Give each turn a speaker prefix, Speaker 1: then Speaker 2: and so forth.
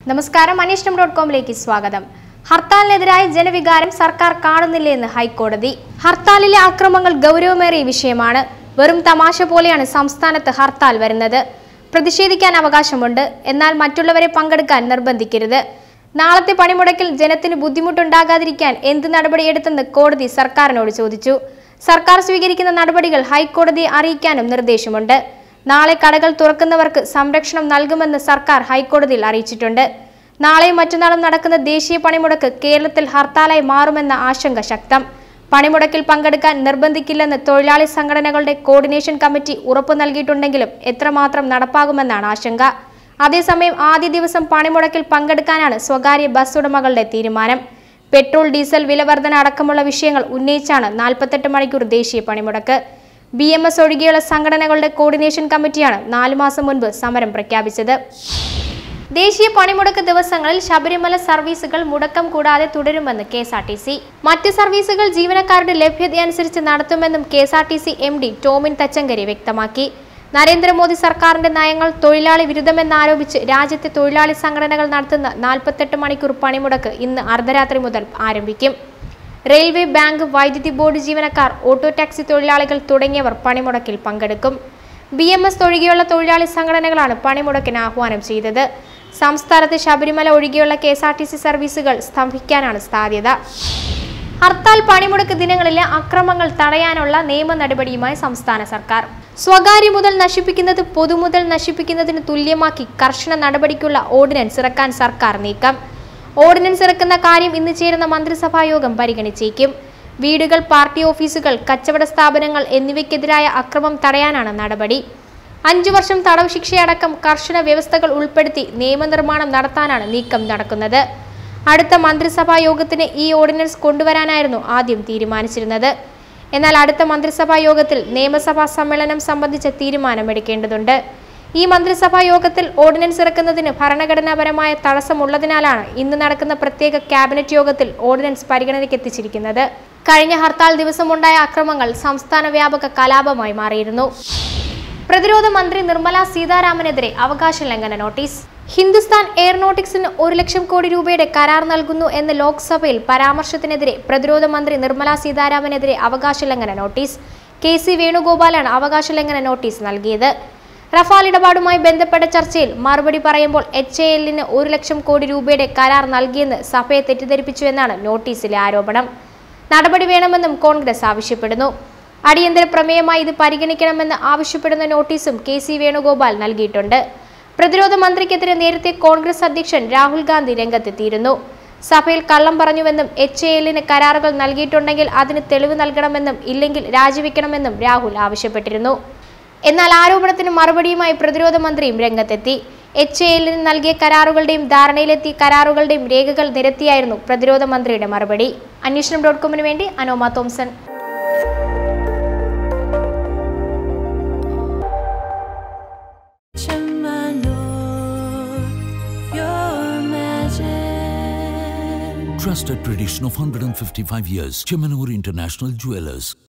Speaker 1: നമസ്കാരം അന്വേഷണം ഡോട്ട് കോമിലേക്ക് സ്വാഗതം ഹർത്താലിനെതിരായ ജനവികാരം സർക്കാർ കാണുന്നില്ലെന്ന് ഹൈക്കോടതി ഹർത്താലിലെ അക്രമങ്ങൾ ഗൗരവമേറിയ വിഷയമാണ് വെറും തമാശ പോലെയാണ് സംസ്ഥാനത്ത് ഹർത്താൽ വരുന്നത് പ്രതിഷേധിക്കാൻ അവകാശമുണ്ട് എന്നാൽ മറ്റുള്ളവരെ പങ്കെടുക്കാൻ നിർബന്ധിക്കരുത് നാളത്തെ പണിമുടക്കിൽ ജനത്തിന് ബുദ്ധിമുട്ടുണ്ടാകാതിരിക്കാൻ എന്ത് നടപടിയെടുത്തെന്ന് കോടതി സർക്കാരിനോട് ചോദിച്ചു സർക്കാർ സ്വീകരിക്കുന്ന നടപടികൾ ഹൈക്കോടതിയെ അറിയിക്കാനും നിർദ്ദേശമുണ്ട് നാളെ കടകൾ തുറക്കുന്നവർക്ക് സംരക്ഷണം നൽകുമെന്ന് സർക്കാർ ഹൈക്കോടതിയിൽ അറിയിച്ചിട്ടുണ്ട് നാളെയും മറ്റന്നാളും നടക്കുന്ന ദേശീയ പണിമുടക്ക് കേരളത്തിൽ ഹർത്താലായി മാറുമെന്ന ആശങ്ക ശക്തം പണിമുടക്കിൽ പങ്കെടുക്കാൻ നിർബന്ധിക്കില്ലെന്ന് തൊഴിലാളി സംഘടനകളുടെ കോർഡിനേഷൻ കമ്മിറ്റി ഉറപ്പു നൽകിയിട്ടുണ്ടെങ്കിലും എത്രമാത്രം നടപ്പാകുമെന്നാണ് ആശങ്ക അതേസമയം ആദ്യ ദിവസം പണിമുടക്കിൽ പങ്കെടുക്കാനാണ് സ്വകാര്യ ബസ് ഉടമകളുടെ തീരുമാനം പെട്രോൾ ഡീസൽ വിലവർധന അടക്കമുള്ള വിഷയങ്ങൾ ഉന്നയിച്ചാണ് നാൽപ്പത്തെട്ട് മണിക്കൂർ ദേശീയ പണിമുടക്ക് ബി എം എസ് ഒഴികെയുള്ള സംഘടനകളുടെ കോർഡിനേഷൻ കമ്മിറ്റിയാണ് നാലു മാസം മുൻപ് സമരം പ്രഖ്യാപിച്ചത് ദേശീയ പണിമുടക്ക് ദിവസങ്ങളിൽ ശബരിമല സർവീസുകൾ മുടക്കം കൂടാതെ തുടരുമെന്ന് K S R T C മറ്റ് സർവീസുകൾ ജീവനക്കാരുടെ ലഭ്യതയനുസരിച്ച് നടത്തുമെന്നും K S R T C M D Tomin Thachankary വ്യക്തമാക്കി നരേന്ദ്രമോദി സർക്കാരിന്റെ നയങ്ങൾ തൊഴിലാളി വിരുദ്ധമെന്നാരോപിച്ച് രാജ്യത്തെ തൊഴിലാളി സംഘടനകൾ നടത്തുന്ന നാൽപ്പത്തെട്ട് മണിക്കൂർ പണിമുടക്ക് ഇന്ന് അർദ്ധരാത്രി മുതൽ ആരംഭിക്കും റെയിൽവേ ബാങ്ക് വൈദ്യുതി ബോർഡ് ജീവനക്കാർ ഓട്ടോ ടാക്സി തൊഴിലാളികൾ തുടങ്ങിയവർ പണിമുടക്കിൽ പങ്കെടുക്കും ബി എം എസ് ഒഴികെയുള്ള തൊഴിലാളി സംഘടനകളാണ് പണിമുടക്കിന് ആഹ്വാനം ചെയ്തത് സംസ്ഥാനത്ത് ശബരിമല ഒഴികെയുള്ള K S R T C സർവീസുകൾ സ്തംഭിക്കാനാണ് സാധ്യത ഹർത്താൽ പണിമുടക്ക് ദിനങ്ങളിലെ അക്രമങ്ങൾ തടയാനുള്ള നിയമ നടപടിയുമായി സംസ്ഥാന സർക്കാർ സ്വകാര്യ മുതൽ നശിപ്പിക്കുന്നത് പൊതുമുതൽ നശിപ്പിക്കുന്നതിന് തുല്യമാക്കി കർശന നടപടിക്കുള്ള ഓർഡിനൻസ് ഇറക്കാൻ സർക്കാർ നീക്കം ഓർഡിനൻസ് ഇറക്കുന്ന കാര്യം ഇന്ന് ചേരുന്ന മന്ത്രിസഭാ യോഗം പരിഗണിച്ചേക്കും വീടുകൾ പാർട്ടി ഓഫീസുകൾ കച്ചവട സ്ഥാപനങ്ങൾ എന്നിവയ്ക്കെതിരായ അക്രമം തടയാനാണ് നടപടി അഞ്ചു വർഷം തടവ് ശിക്ഷയടക്കം കർശന വ്യവസ്ഥകൾ ഉൾപ്പെടുത്തി നിയമനിർമ്മാണം നടത്താനാണ് നീക്കം നടക്കുന്നത് അടുത്ത മന്ത്രിസഭാ യോഗത്തിന് ഈ ഓർഡിനൻസ് കൊണ്ടുവരാനായിരുന്നു ആദ്യം തീരുമാനിച്ചിരുന്നത് എന്നാൽ അടുത്ത മന്ത്രിസഭാ യോഗത്തിൽ നിയമസഭാ സമ്മേളനം സംബന്ധിച്ച തീരുമാനമെടുക്കേണ്ടതുണ്ട് ഈ മന്ത്രിസഭാ യോഗത്തിൽ ഓർഡിനൻസ് ഇറക്കുന്നതിന് ഭരണഘടനാപരമായ തടസ്സമുള്ളതിനാലാണ് ഇന്ന് നടക്കുന്ന പ്രത്യേക ക്യാബിനറ്റ് യോഗത്തിൽ ഓർഡിനൻസ് പരിഗണനയ്ക്ക് എത്തിച്ചിരിക്കുന്നത് കഴിഞ്ഞ ഹർത്താൽ ദിവസമുണ്ടായ അക്രമങ്ങൾ സംസ്ഥാന വ്യാപക കലാപമായി മാറിയിരുന്നു പ്രതിരോധ മന്ത്രി നിർമ്മല സീതാരാമനെതിരെ അവകാശ ലംഘന നോട്ടീസ് ഹിന്ദുസ്ഥാൻ എയറോനോട്ടിക്സിന് ഒരു ലക്ഷം കോടി രൂപയുടെ കരാർ നൽകുന്നു എന്ന ലോക്സഭയിൽ പരാമർശത്തിനെതിരെ പ്രതിരോധ മന്ത്രി നിർമ്മല സീതാരാമനെതിരെ അവകാശ ലംഘന നോട്ടീസ് കെ സി വേണുഗോപാലാണ് അവകാശ ലംഘന നോട്ടീസ് നൽകിയത് റഫാൽ ഇടപാടുമായി ബന്ധപ്പെട്ട ചർച്ചയിൽ മറുപടി പറയുമ്പോൾ എച്ച് എ എല്ലിന് ഒരു ലക്ഷം കോടി രൂപയുടെ കരാർ നൽകിയെന്ന് സഭയെ തെറ്റിദ്ധരിപ്പിച്ചു എന്നാണ് നോട്ടീസിലെ ആരോപണം നടപടി വേണമെന്നും കോൺഗ്രസ് ആവശ്യപ്പെടുന്നു അടിയന്തര പ്രമേയമായി ഇത് പരിഗണിക്കണമെന്ന് ആവശ്യപ്പെടുന്ന നോട്ടീസും കെ സി വേണുഗോപാൽ നൽകിയിട്ടുണ്ട് പ്രതിരോധ മന്ത്രിക്കെതിരെ നേരത്തെ കോൺഗ്രസ് അധ്യക്ഷൻ രാഹുൽ ഗാന്ധി രംഗത്തെത്തിയിരുന്നു സഭയിൽ കള്ളം പറഞ്ഞുവെന്നും എച്ച് എ എല്ലിന് കരാറുകൾ നൽകിയിട്ടുണ്ടെങ്കിൽ അതിന് തെളിവ് നൽകണമെന്നും ഇല്ലെങ്കിൽ രാജിവെക്കണമെന്നും രാഹുൽ ആവശ്യപ്പെട്ടിരുന്നു എന്നാൽ ആരോപണത്തിന് മറുപടിയുമായി പ്രതിരോധ മന്ത്രിയും രംഗത്തെത്തി എച്ച് എ എല്ലിന് നൽകിയ കരാറുകളുടെയും ധാരണയിലെത്തിയ കരാറുകളുടെയും രേഖകൾ നിരത്തിയായിരുന്നു പ്രതിരോധ മന്ത്രിയുടെ മറുപടി അന്വേഷണം ഡോട്ട് കോമിന് വേണ്ടി Anoma Thomson
Speaker 2: Trusted tradition of 155 years. Chemanur International Jewelers.